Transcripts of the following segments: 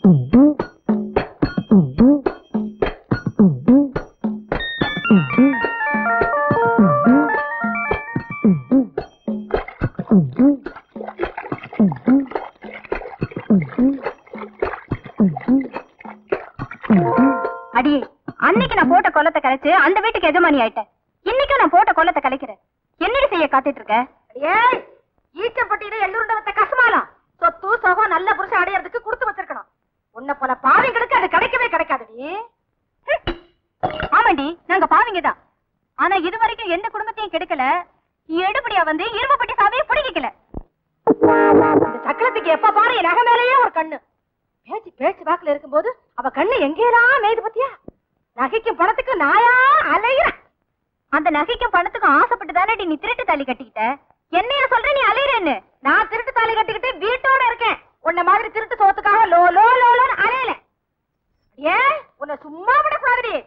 அடியே அன்னைக்கு நான் போட்ட கொல்லத்தை கலைச்சு அந்த வீட்டுக்கு எஜமானி ஆயிட்டேன் இன்னைக்கும் நான் போட்ட கொல்லத்தை கலைக்கிறேன் என்னடி செய்ய காத்துட்டு இருக்க ஏய் ஈச்சப்பட்டியில எள்ளூருண்ட வத்த கசமாலாம் சொத்து சகம் நல்ல புருஷன் அடையறதுக்கு கொடுத்து வச்சிருக்கணும் உன்னை போல பாவிங்களுக்கு அது கிடைக்கவே கிடைக்காதுடி ஆமாண்டி நாங்க பாவிங்க தான் ஆனா இது வரைக்கும் எந்த குடும்பத்தையும் கெடுக்கல எடுபடியா வந்து இரும்புப்பட்டி சாவியை பிடிக்கல இந்த சக்கரத்துக்கு எப்ப பாரு என் நகை மேலேயே ஒரு கண்ணு பேச்சு பேச்சு வாக்குல இருக்கும்போது அவ கண்ணு எங்கேயெல்லாம் மேய்து பத்தியா நகைக்கும் பணத்துக்கு நாயா அலையிறேன் அந்த நகைக்கும் பணத்துக்கும் ஆசைப்பட்டு தானே நீ திருட்டு தாலி கட்டிக்கிட்ட என்னைய சொல்ற நீ அலையிறேன்னு நான் திருட்டு தாலி கட்டிக்கிட்டு வீட்டோட இருக்கேன் உன்ன மாதிரி திருட்டு சோத்துக்காக லோ லோ லோ லோன்னு அலையல ஏன் உன்னை சும்மா விடக்கூடாதுடி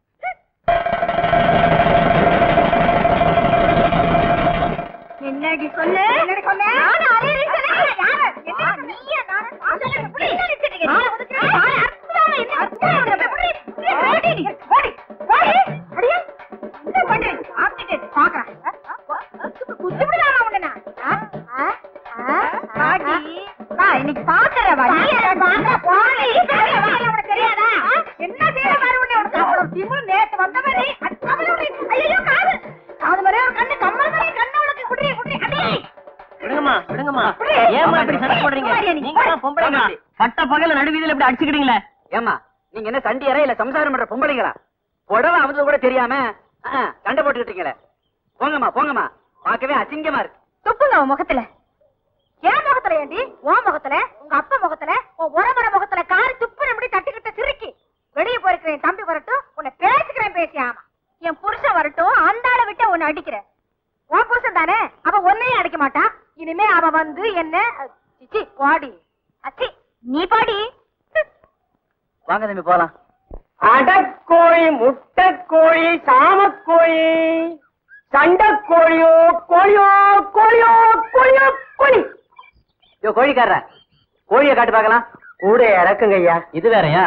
என்னடி சொல்லு என்னடி சொன்ன? நானும் அலையிறேன்னு சொன்னேன். யாரு? என்ன ஆ, சொன்ன? நீயா நானா? சொல்லு, எப்படி என்ன நினைச்சிட்டு ஆ, இருக்க? ஒதுக்குறேன். ஆ, அற்புதமா என்ன? அற்புதமா எப்படி? எப்படி? ஓடி, ஓடி, ஓடி. அடியே, என்ன பண்ற? சாப்பிட்டுட்டு பார்க்கறேன். ஆ, ஆ, ஆ, குத்தி விடுறானா உன்னை நான்? ஆ, ஆ, ஆ, ஆ, வாடி. ஆ. வா, இன்னைக்கு பாக்குற வா. நீ பாக்குறேன், பாக்குறேன், போடி. பாக்குறேன், வா, உனக்கு தெரியாதா? ஆ, என்ன செய்யற பாரு உன்னை, உனக்கு அவ்வளவு திமிரு நேத்து வந்தவனே. அது கவலை உன்னை. ஐயையோ, காது. காது மாதிரியே ஒரு கண்ணு, கம்மல் மாதிரியே கண்ணு உனக்கு. குடி, குடி, அடி. விடுங்கம்மா விடுங்கம்மா அப்படி. ஏமா இப்படி சண்டை போடுறீங்க போறியா நீ? நீங்க தான் பொம்பளைங்களா பட்ட பகல நடுவீதியில இப்படி அடிச்சுக்கிட்டீங்களே ஏமா நீங்க என்ன சண்டியரா இல்ல சம்சாரம் பண்ற பொம்பளைங்களா புடவை அமுது கூட தெரியாம ஆ, சண்டை போட்டுக்கிட்டீங்களே போங்கம்மா போங்கம்மா பார்க்கவே அசிங்கமா இருக்கு துப்புங்க உன் முகத்துல என் முகத்துல ஏண்டி உன் முகத்துல உங்க அப்பா முகத்துல உன் உறமுறை முகத்துல காரி துப்பு எப்படி தட்டுக்கிட்ட சிரிக்கி வெளியே போயிருக்கிறேன் என் தம்பி வரட்டும் உன்னை பேசிக்கிறேன் பேசி ஆமா என் புருஷன் வரட்டும் அந்த ஆளை விட்டு உன்னை அடிக்கிறேன் உன் புருஷன் தானே அவ ஒன்னையும் அடிக்க மாட்டான் இனிமே அவ வந்து என்ன சிச்சி போடி அச்சி நீ பாடி வாங்க தம்பி போலாம் அடக்கோழி முட்டைக்கோழி சாமக்கோழி சண்டைக்கோழியோ கோழியோ கோழியோ கோழியோ கோழி யோ கோழிக்காரர கோழியை காட்டு பார்க்கலாம் கூட இறக்குங்க ஐயா இது வேறயா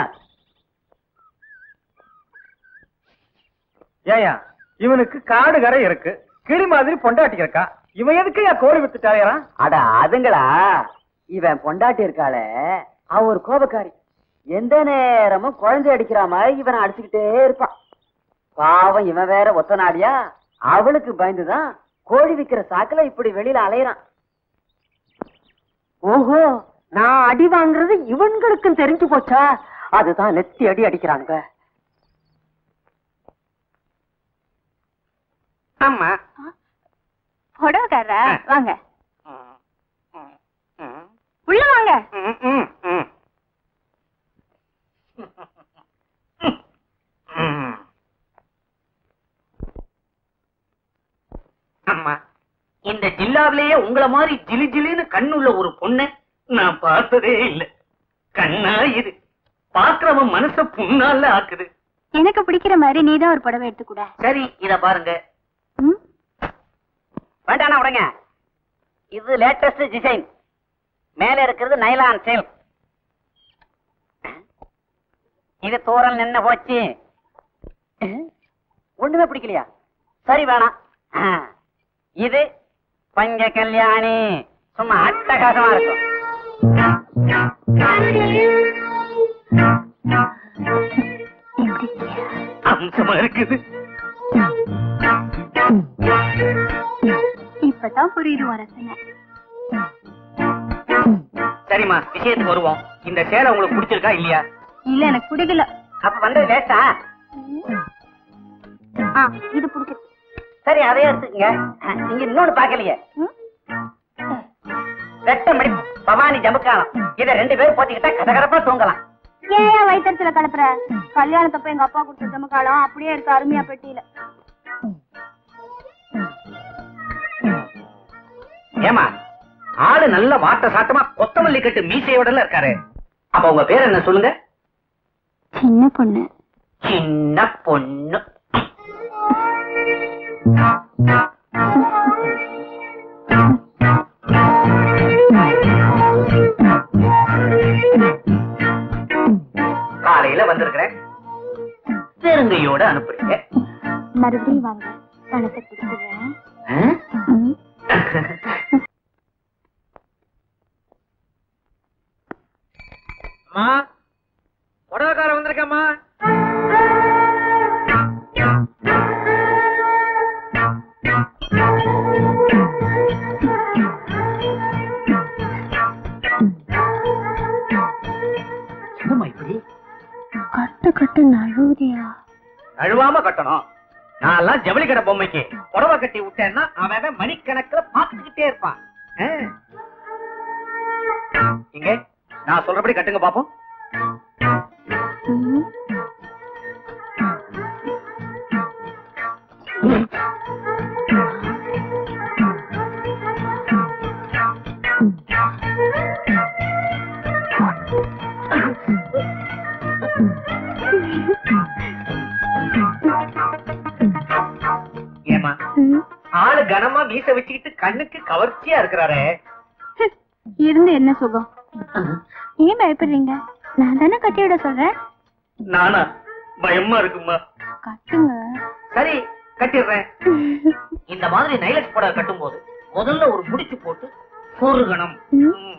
ஏயா இவனுக்கு காடு கரை இருக்கு கிளி மாதிரி பொண்டாட்டி இருக்கா இவன் எதுக்கு என் கோழி வித்துட்டாயறான் அட அதுங்களா இவன் பொண்டாட்டி இருக்காளே அவ ஒரு கோபக்காரி எந்த நேரமும் குழந்தை அடிக்கிற மாதிரி இவனை அடிச்சுக்கிட்டே இருப்பான் பாவம் இவன் வேற ஒத்த நாடியா அவளுக்கு பயந்துதான் கோழி விக்கிற சாக்குல இப்படி வெளியில அலையறான் ஓஹோ நான் அடி வாங்குறது இவன்களுக்கும் தெரிஞ்சு போச்சா அதுதான் நெத்தி அடி அடிக்கிறானுங்க ஆமா புடவைக்காரரா வாங்க உள்ள வாங்க ம், ம், ம். ம். அம்மா இந்த ஜில்லாவிலேயே உங்கள மாதிரி ஜிலி ஜிலின்னு கண்ணுள்ள ஒரு பொண்ணை நான் பார்த்ததே இல்லை கண்ணா இது பாக்குறவன் மனச புண்ணால ஆக்குது எனக்கு பிடிக்கிற மாதிரி நீதான் ஒரு புடவை எடுத்துக்கூட சரி இத பாருங்க ம் வேண்டாண்ணா விடுங்க இது லேட்டஸ்ட் டிசைன் மேல இருக்கிறது நைலான் சேல் இது தூரல் நின்னு போச்சு ஒண்ணுமே பிடிக்கலையா சரி வேணாம் ஆ, இது பஞ்ச கல்யாணி சும்மா அட்டகாசமா இருக்கும் அம்சமா இருக்குது இப்பதான் புரியுது அரசன சரிம்மா விஷயத்துக்கு வருவோம் இந்த சேலை உங்களுக்கு பிடிச்சிருக்கா இல்லையா இல்ல எனக்கு பிடிக்கல அப்ப வந்தது லேட்டா ஆ இது பிடிச்சிருக்கு சரி அதையே எடுத்துக்கங்க ஆ, நீங்க இன்னொன்னு பாக்கலையே வெட்டமடி பவானி ஜமுக்காலம் இத ரெண்டு பேரும் போத்திக்கிட்டா கதகதப்பா தூங்கலாம் ஏன் வயிற்றுல கலப்புற கல்யாணத்தப்ப எங்க அப்பா கொடுத்த ஜமக்காலம் அப்படியே இருக்கு அருமையா பெட்டியில ஏமா ஆளு நல்ல வாட்ட சாட்டமா கொத்தமல்லி கட்டு மீசையோட இருக்காரு அப்ப உங்க பேர் என்ன சொல்லுங்க சின்ன பொண்ணு சின்ன பொண்ணு வந்திருக்கிறேன் பெருங்கையோட அனுப்புறீங்க மறுபடியும் வாங்க பணத்தை கொடுத்துடுறேன் ஆ? அம்மா புடவைக்காரன் வந்திருக்கேம்மா என்னம்மா இப்படி கட்டு கட்டு நழுவுதியா அழுவாம கட்டணும் நான் எல்லாம் ஜவுளி கடை பொம்மைக்கு புடவை கட்டி விட்டேன்னா அவன் அவன் மணிக்கணக்குல பாத்துக்கிட்டே இருப்பான் ஆ. இங்க நான் சொல்றபடி கட்டுங்க பாப்போம் ஏமா ஆளு கனமா மீச வச்சுக்கிட்டு கண்ணுக்கு கவர்ச்சியா இருக்கிறாரே இருந்து என்ன சுகம் ஏன் பயப்படுறீங்க நான் தானே கட்டி விட சொல்றேன் நானா பயமா இருக்குமா கட்டுங்க சரி கட்டிடுறேன் இந்த மாதிரி நைலக்ஸ் புடவை கட்டும் போது முதல்ல ஒரு முடிச்சு போட்டு சொருகணும் ம்.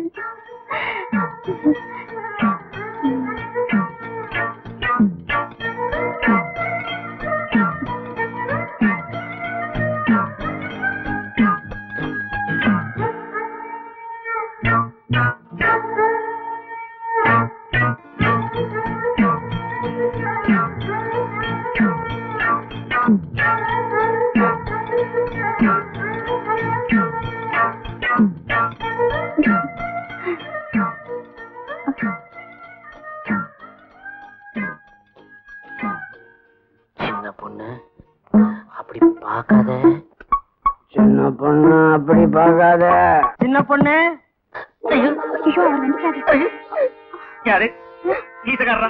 சின்ன பொண்ணு அப்படி பார்க்காத சின்ன பொண்ணு அப்படி பார்க்காத சின்ன பொண்ணு ஐயோ அவர் வந்துட்டாரு யாரு ஈசக்காரரா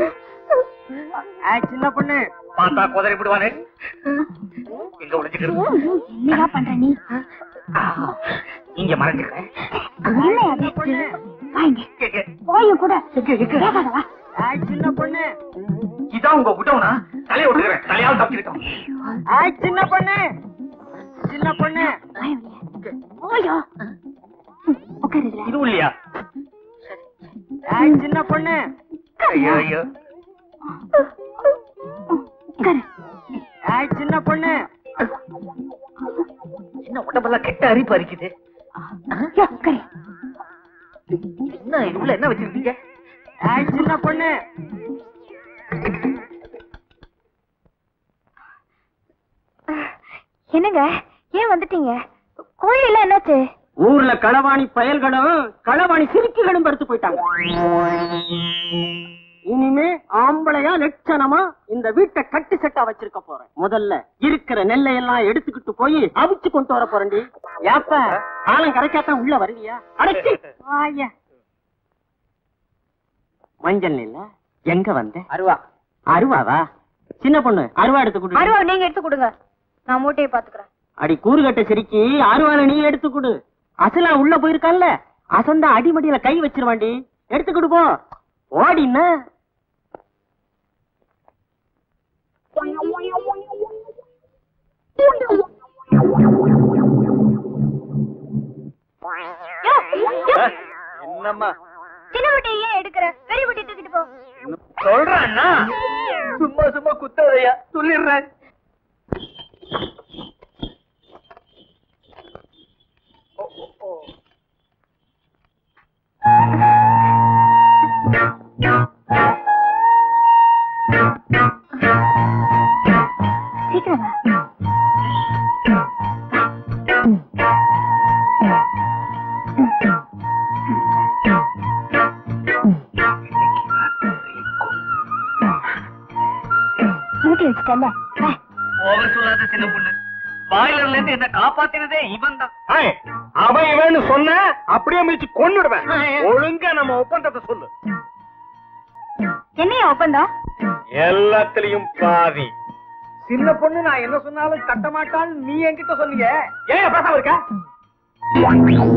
ஏய், சின்ன பொண்ணு பார்த்தா குதறி விடுவானே எங்க ஒளிஞ்சுக்கிறது என்னடா பண்ற நீ இங்க மறைஞ்சுக்கிறேன் என்ன அது வாங்க எங்க? போயும் கூட எங்க, எங்க? வேகாத வா ஏய், சின்ன பொண்ணு இதான் உங்க விட்டவனா தலையை விட்டுக்கிறேன் தலையால் தப்பிக்கிட்டோம் ஏய், சின்ன பொண்ணு சின்ன பொண்ணு வாய வெளிய. போயா உட்காரு இதுல. இதுவும் இல்லையா ஏய், சின்ன பொண்ணு ஐயோ ஐயோ உட்காரு ஏய், சின்ன பொண்ணு என்ன உடம்பெல்லாம் கெட்ட அரிப்பு அரிக்குது யோ, உட்காரு என்ன இது உள்ள என்ன வச்சிருக்கீங்க ஏய், சின்ன பொண்ணு என்னங்க ஏன் வந்துட்டீங்க கோழி எல்லாம் என்னாச்சு ஊர்ல களவாணி பயல்களும் களவாணி சிரிக்குகளும் படுத்து போயிட்டாங்க இனிமே ஆம்பளையா லட்சணமா இந்த வீட்டை கட்டு செட்டா வச்சிருக்க போறேன் முதல்ல இருக்கிற நெல்லை எல்லாம் எடுத்துக்கிட்டு போய் அவிச்சு கொண்டு வர போறேன்டி ஏப்ப காலம் கரைக்காத்தான் உள்ள வருவியா அடைச்சி வாயா மஞ்சள் இல்ல எங்க வந்த அருவா அருவாவா சின்ன பொண்ணு அருவா எடுத்து கொடு அருவா நீங்க எடுத்து கொடுங்க நான் மூட்டையை பாத்துக்கிறேன் அடி கூறுகட்ட சிரிக்கி அருவால நீ எடுத்து கொடு அசலா உள்ள போயிருக்கான்ல அசந்தா அடிமடியில கை வச்சிருவாண்டி எடுத்து கொடு போ ஓடின என்னம்மா சின்ன மூட்டையை ஏன் எடுக்கிற பெரிய மூட்டையை தூக்கிட்டு போ சொல்றேன்னா சும்மா சும்மா குத்தாதையா சொல்லிடுறேன் சீக்கிரம் வா மூட்டை வச்சுட்டல வா ஓவர் சொல்லாத சின்ன பொண்ணு பாய்லர்ல இருந்து என்ன காப்பாத்தினதே இவன் தான் அவன் இவன்னு சொன்ன அப்படியே மிதிச்சு கொன்னுடுவேன் ஒழுங்கா நம்ம ஒப்பந்தத்தை சொல்லு என்னையா ஒப்பந்தம் எல்லாத்துலயும் பாதி சின்ன பொண்ணு நான் என்ன சொன்னாலும் கட்ட மாட்டான்னு நீ என்கிட்ட சொன்னீங்க ஏன் பேசாம இருக்க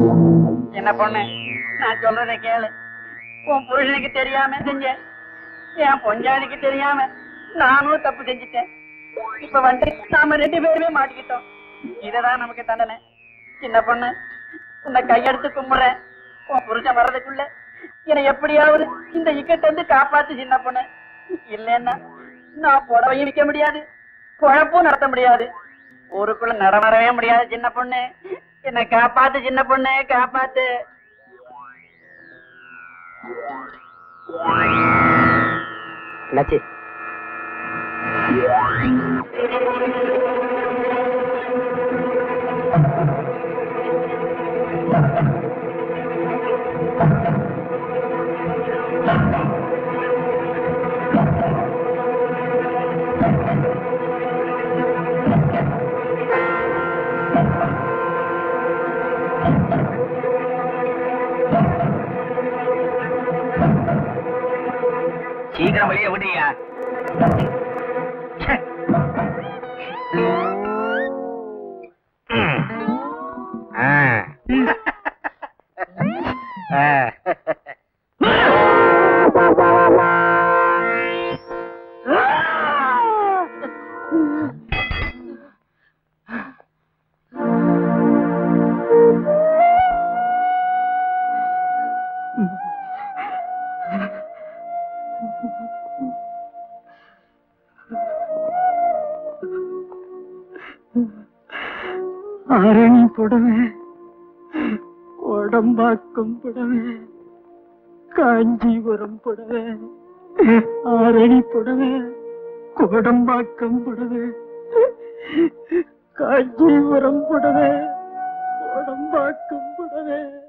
என்ன பொண்ணு நான் சொல்றதை கேளு உன் புருஷனுக்கு தெரியாம செஞ்ச என் பொஞ்சாதிக்கு தெரியாம நானும் தப்பு செஞ்சுட்டேன் இப்ப வந்து நாம ரெண்டு பேருமே மாட்டிக்கிட்டோம் இததான் நமக்கு தண்டனை சின்ன பொண்ணு உன்னை கையெடுத்து கும்பிடுறேன் உன் புருஷன் வர்றதுக்குள்ள என்னை எப்படியாவது இந்த இக்கட்ட இருந்து காப்பாத்து சின்ன பொண்ணு இல்லைன்னா நான் புடவையும் விற்க முடியாது குழப்பும் நடத்த முடியாது ஊருக்குள்ள நடமாடவே முடியாது சின்ன பொண்ணு என்னை காப்பாத்து சின்ன பொண்ணு காப்பாத்து என்னாச்சு சீக்கிரம் வெளியே விடுயா ச்சே. ம். ஆ. ஆ. ஆரணி புடவை உடம்பாக்கம் புடவை காஞ்சிபுரம் புடவை ஆரணி புடவை கோடம்பாக்கம் புடவை காஞ்சிபுரம் புடவை கோடம்பாக்கம் புடவை